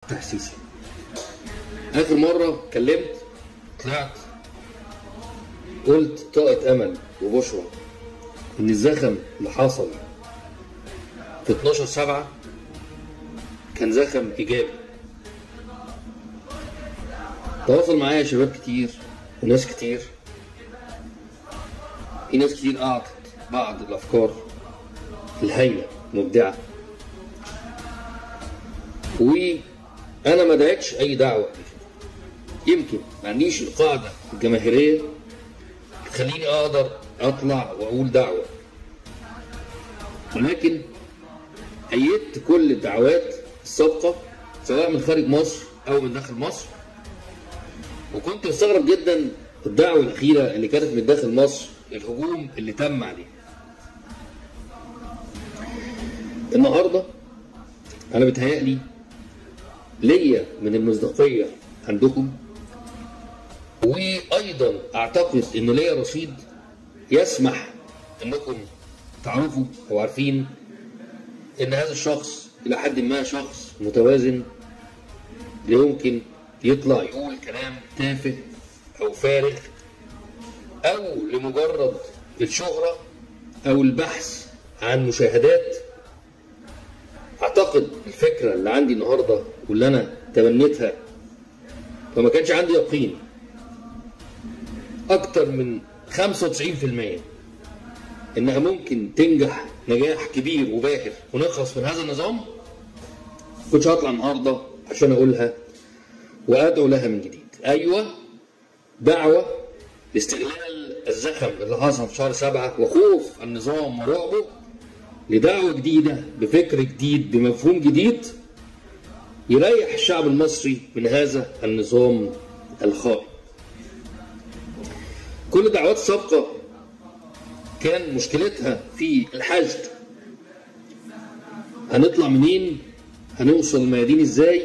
الفتاح السيسي اخر مره اتكلمت طلعت قلت طاقة امل وبشرى ان الزخم اللي حصل في 12 7 كان زخم ايجابي تواصل معايا شباب كتير وناس كتير في ناس كتير اعطت بعض الافكار الهايله مبدعه وانا ما دعيتش اي دعوه يمكن ما عنديش القاعده الجماهيريه تخليني اقدر اطلع واقول دعوه ولكن ايدت كل الدعوات السابقه سواء من خارج مصر او من داخل مصر وكنت مستغرب جدا الدعوه الاخيره اللي كانت من داخل مصر الهجوم اللي تم عليه النهارده انا بتهيألي ليا من المصداقيه عندكم وايضا اعتقد ان ليا رصيد يسمح انكم تعرفوا او عارفين ان هذا الشخص الى حد ما شخص متوازن لا يمكن يطلع يقول كلام تافه او فارغ او لمجرد الشهره او البحث عن مشاهدات اعتقد الفكره اللي عندي النهارده واللي انا تبنيتها فما كانش عندي يقين اكتر من 95% انها ممكن تنجح نجاح كبير وباهر ونخلص من هذا النظام كنتش هطلع النهارده عشان اقولها وادعو لها من جديد ايوه دعوه لاستغلال الزخم اللي حصل في شهر سبعه وخوف النظام ورعبه لدعوه جديده بفكر جديد بمفهوم جديد يريح الشعب المصري من هذا النظام الخائن كل الدعوات السابقه كان مشكلتها في الحشد هنطلع منين هنوصل الميادين ازاي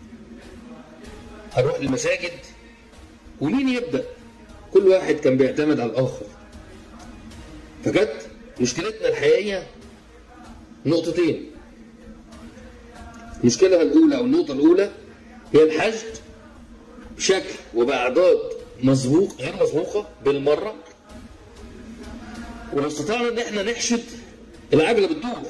هنروح المساجد ومين يبدا كل واحد كان بيعتمد على الاخر فكانت مشكلتنا الحقيقيه نقطتين المشكله الاولى او النقطه الاولى هي الحشد بشكل وباعداد مسبوق غير مسبوقه بالمره ولو استطعنا ان احنا نحشد العجله بتدور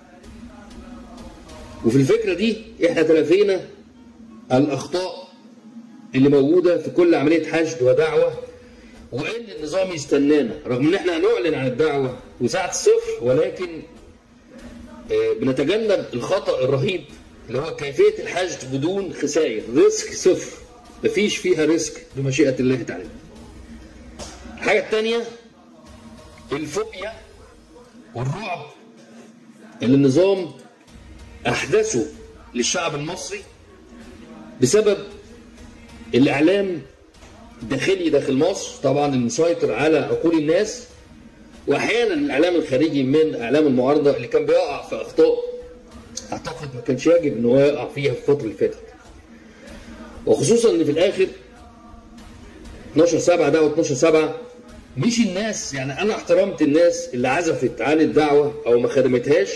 وفي الفكره دي احنا تلافينا الاخطاء اللي موجوده في كل عمليه حشد ودعوه وان النظام يستنانا رغم ان احنا هنعلن عن الدعوه وساعه الصفر ولكن آه، بنتجنب الخطا الرهيب اللي هو كيفيه الحشد بدون خسائر ريسك صفر مفيش فيها ريسك بمشيئه الله تعالى الحاجه الثانيه الفوبيا والرعب اللي النظام احدثه للشعب المصري بسبب الاعلام الداخلي داخل مصر طبعا المسيطر على عقول الناس واحيانا الاعلام الخارجي من اعلام المعارضه اللي كان بيقع في اخطاء اعتقد ما كانش يجب ان هو يقع فيها في الفتره اللي فاتت وخصوصا ان في الاخر 12 7 ده و12 7 مش الناس يعني انا احترمت الناس اللي عزفت عن الدعوه او ما خدمتهاش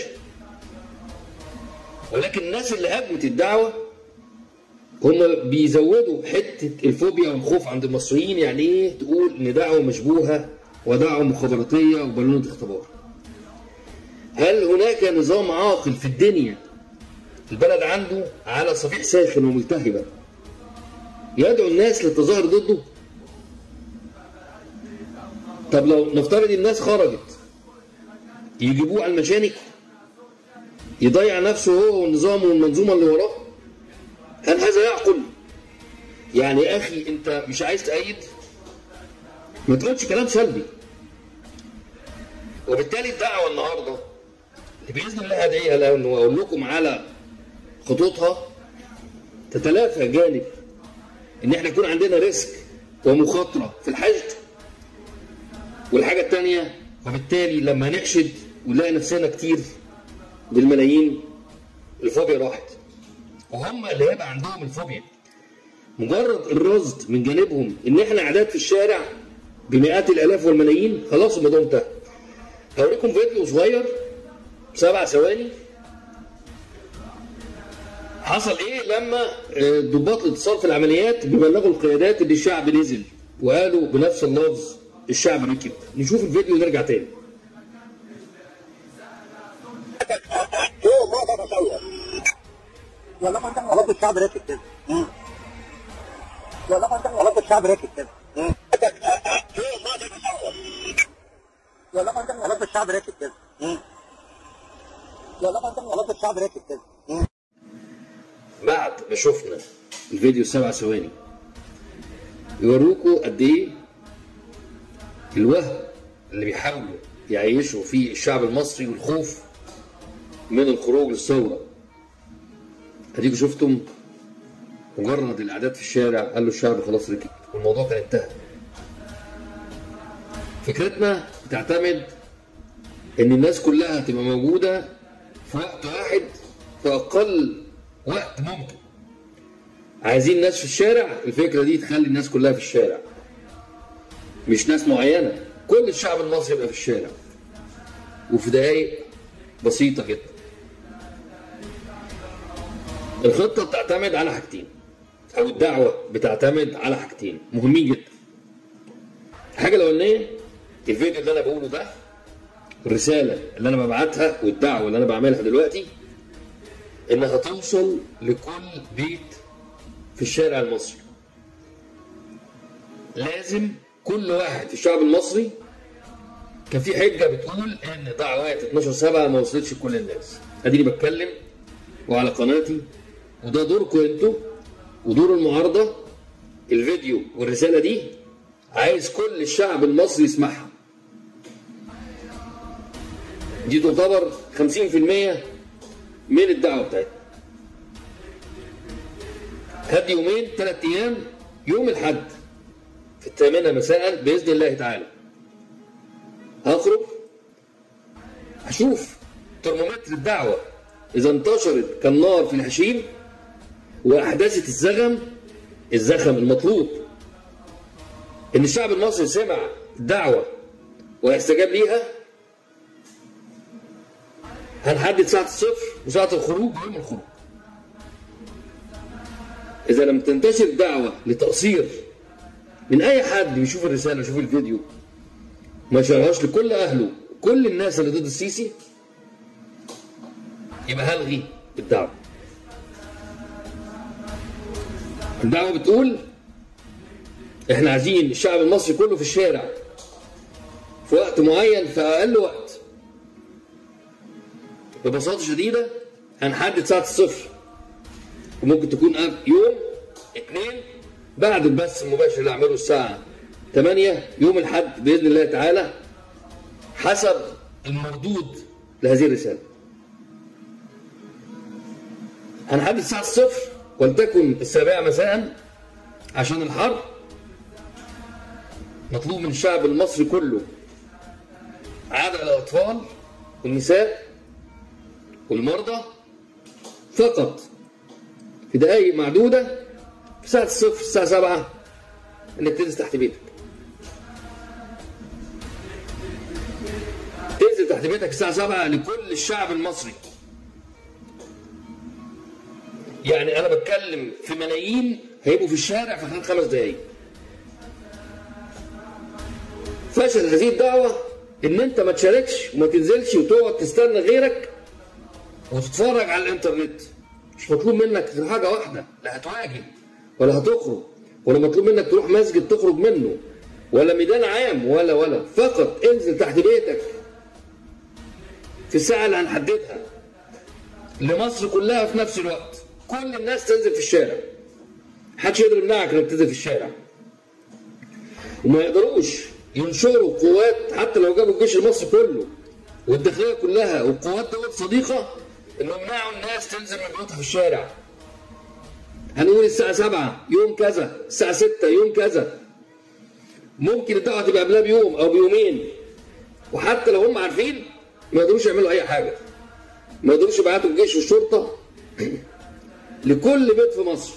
ولكن الناس اللي هاجمت الدعوه هم بيزودوا حته الفوبيا والخوف عند المصريين يعني ايه تقول ان دعوه مشبوهه ودعوه مخابراتيه وبالونه اختبار. هل هناك نظام عاقل في الدنيا البلد عنده على صفيح ساخن وملتهبا يدعو الناس للتظاهر ضده؟ طب لو نفترض الناس خرجت يجيبوه على المشانق يضيع نفسه هو والنظام والمنظومه اللي وراه هل هذا يعقل؟ يعني يا اخي انت مش عايز تأيد؟ ما تقولش كلام سلبي. وبالتالي الدعوه النهارده اللي باذن الله هدعيها لها واقول لكم على خطوطها تتلافى جانب ان احنا يكون عندنا ريسك ومخاطره في الحشد والحاجه الثانيه وبالتالي لما نحشد ونلاقي نفسنا كتير بالملايين الفوبيا راحت وهم اللي هيبقى عندهم الفوبيا مجرد الرصد من جانبهم ان احنا اعداد في الشارع بمئات الالاف والملايين خلاص الموضوع انتهى هوريكم فيديو صغير سبع ثواني حصل ايه لما آه، ضباط الاتصال في العمليات بيبلغوا القيادات ان الشعب نزل وقالوا بنفس اللفظ الشعب ركب نشوف الفيديو ونرجع تاني هو ما تتصور والله ما انت غلط الشعب راكب كده والله ما انت غلط الشعب راكب كده هو ما تتصور والله ما انت غلط الشعب راكب كده والله ما انت غلط الشعب راكب كده بعد ما شفنا الفيديو سبع ثواني يوروكوا قد ايه الوهم اللي بيحاولوا يعيشوا فيه الشعب المصري والخوف من الخروج للثوره اديكوا شفتم مجرد الاعداد في الشارع قال له الشعب خلاص ركب والموضوع كان انتهى فكرتنا بتعتمد ان الناس كلها تبقى موجوده في وقت واحد في اقل وقت ممكن عايزين ناس في الشارع الفكره دي تخلي الناس كلها في الشارع مش ناس معينه كل الشعب المصري يبقى في الشارع وفي دقايق بسيطه جدا الخطه بتعتمد على حاجتين او الدعوه بتعتمد على حاجتين مهمين جدا الحاجه الاولانيه الفيديو اللي انا بقوله ده الرساله اللي انا ببعتها والدعوه اللي انا بعملها دلوقتي انها توصل لكل بيت في الشارع المصري لازم كل واحد في الشعب المصري كان في حجه بتقول ان دعوات 12 7 ما وصلتش لكل الناس اديني بتكلم وعلى قناتي وده دوركم انتوا ودور المعارضه الفيديو والرساله دي عايز كل الشعب المصري يسمعها دي تعتبر 50% من الدعوه بتاعتنا هدي يومين ثلاث ايام يوم الاحد في الثامنه مساء باذن الله تعالى هخرج هشوف ترمومتر الدعوه اذا انتشرت كالنار في الهشيم واحداثت الزغم الزخم المطلوب ان الشعب المصري سمع الدعوه ويستجاب ليها هنحدد ساعة الصفر وساعة الخروج ويوم الخروج. إذا لم تنتشر دعوة لتقصير من أي حد بيشوف الرسالة ويشوف الفيديو ما شرهاش لكل أهله كل الناس اللي ضد السيسي يبقى هلغي الدعوة. الدعوة بتقول احنا عايزين الشعب المصري كله في الشارع في وقت معين في أقل وقت ببساطه شديده هنحدد ساعه الصفر وممكن تكون قبل يوم اثنين بعد البث المباشر اللي هعمله الساعه 8 يوم الاحد باذن الله تعالى حسب المردود لهذه الرساله. هنحدد ساعه الصفر ولتكن السابعه مساء عشان الحر مطلوب من الشعب المصري كله عدا الاطفال والنساء والمرضى فقط في دقائق معدودة في ساعة الصفر الساعة 7 انك تنزل تحت بيتك تنزل تحت بيتك الساعة 7 لكل الشعب المصري يعني انا بتكلم في ملايين هيبقوا في الشارع في خلال خمس دقايق فشل هذه الدعوة ان انت ما تشاركش وما تنزلش وتقعد تستنى غيرك وتتفرج على الانترنت مش مطلوب منك غير حاجه واحده لا هتواجه ولا هتخرج ولا مطلوب منك تروح مسجد تخرج منه ولا ميدان عام ولا ولا فقط انزل تحت بيتك في الساعه اللي هنحددها لمصر كلها في نفس الوقت كل الناس تنزل في الشارع محدش يقدر يمنعك انك تنزل في الشارع وما يقدروش ينشروا قوات حتى لو جابوا الجيش المصري كله والداخليه كلها والقوات دول صديقه انهم يمنعوا الناس تنزل من بيوتها في الشارع هنقول الساعة 7 يوم كذا الساعة 6 يوم كذا ممكن الدعوة تبقى قبلها بيوم أو بيومين وحتى لو هم عارفين ما يقدروش يعملوا أي حاجة ما يقدروش يبعتوا الجيش والشرطة لكل بيت في مصر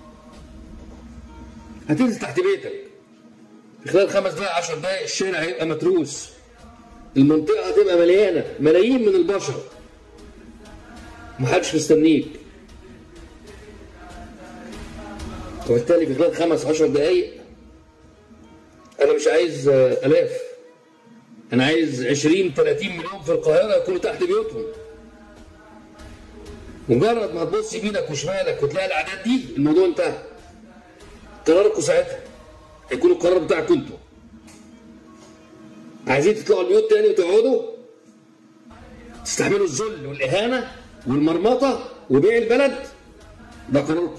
هتنزل تحت بيتك في خلال خمس دقايق 10 دقايق الشارع هيبقى متروس المنطقة هتبقى مليانة ملايين من البشر محدش مستنيك وبالتالي في خلال خمس عشر دقايق انا مش عايز آه، الاف انا عايز 20 30 مليون في القاهره يكونوا تحت بيوتهم مجرد ما تبص يمينك وشمالك وتلاقي الاعداد دي الموضوع انتهى قراركم ساعتها هيكون القرار بتاعكم انتوا عايزين تطلعوا البيوت تاني وتقعدوا تستحملوا الذل والاهانه والمرمطه وبيع البلد ده قراركم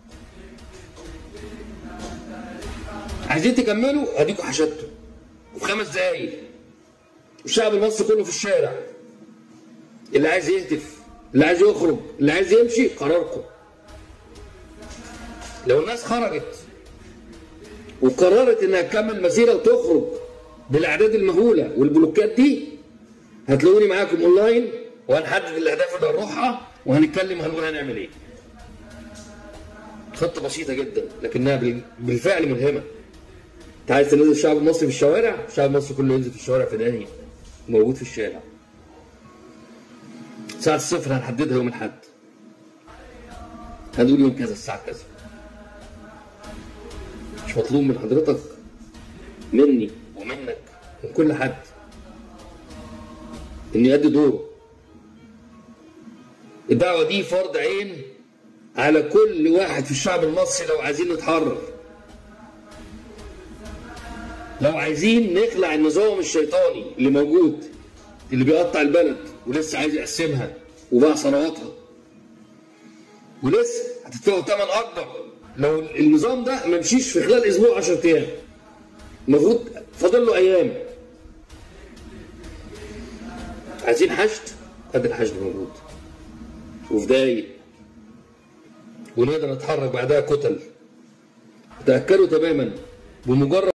عايزين تكملوا اديكوا حشدتوا وفي خمس دقايق الشعب المصري كله في الشارع اللي عايز يهتف اللي عايز يخرج اللي عايز يمشي قراركم لو الناس خرجت وقررت انها تكمل مسيره وتخرج بالاعداد المهوله والبلوكات دي هتلاقوني معاكم اونلاين وهنحدد الاهداف اللي هنروحها وهنتكلم هنقول هنعمل ايه. خطه بسيطه جدا لكنها بال- بالفعل ملهمه. انت عايز تنزل الشعب المصري في الشوارع؟ الشعب المصري كله ينزل في الشوارع في داهيه. موجود في الشارع. ساعة الصفر هنحددها يوم الأحد. هنقول يوم كذا الساعة كذا. مش مطلوب من حضرتك مني ومنك ومن كل حد انه يؤدي دوره الدعوه دي فرض عين على كل واحد في الشعب المصري لو عايزين نتحرر لو عايزين نخلع النظام الشيطاني اللي موجود اللي بيقطع البلد ولسه عايز يقسمها وباع ثرواتها ولسه هتدفعوا ثمن اكبر لو النظام ده ما مشيش في خلال اسبوع 10 ايام المفروض فاضل له ايام عايزين حشد قد الحشد موجود وفي دقايق ونقدر نتحرك بعدها كتل تأكدوا تماما بمجرد